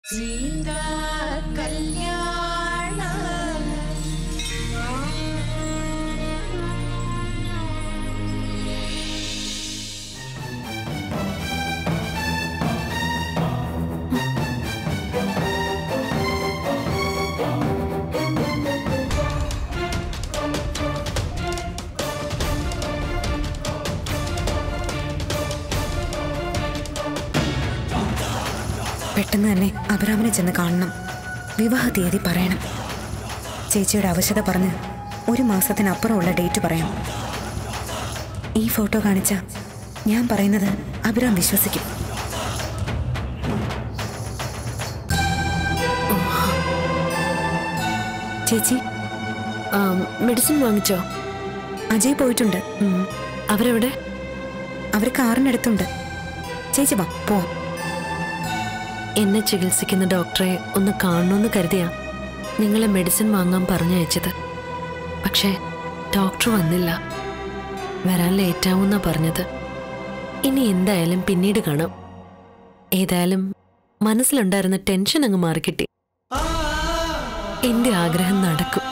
സീതാ കല്യാണ പെട്ടെന്ന് തന്നെ അബ്രാമിനെ ചെന്ന് കാണണം വിവാഹ തീയതി പറയണം ചേച്ചിയുടെ ആവശ്യത പറഞ്ഞ് ഒരു മാസത്തിനപ്പുറമുള്ള ഡേറ്റ് പറയാം ഈ ഫോട്ടോ കാണിച്ച ഞാൻ പറയുന്നത് അഭിരാം വിശ്വസിക്കും ചേച്ചി മെഡിസിൻ വാങ്ങിച്ചോ അജയ് പോയിട്ടുണ്ട് ഉം. അവരെവിടെ അവർ കാറിനടുത്തുണ്ട് ചേച്ചി വാ പോവാം എന്നെ ചികിത്സിക്കുന്ന ഡോക്ടറെ ഒന്ന് കാണണമെന്ന് കരുതിയാ നിങ്ങളെ മെഡിസിൻ വാങ്ങാൻ പറഞ്ഞയച്ചത് പക്ഷേ ഡോക്ടർ വന്നില്ല വരാൻ ലേറ്റാവുന്നാ പറഞ്ഞത് ഇനി എന്തായാലും പിന്നീട് കാണാം ഏതായാലും മനസ്സിലുണ്ടായിരുന്ന ടെൻഷൻ അങ്ങ് മാറിക്കിട്ടി എന്റെ ആഗ്രഹം നടക്കും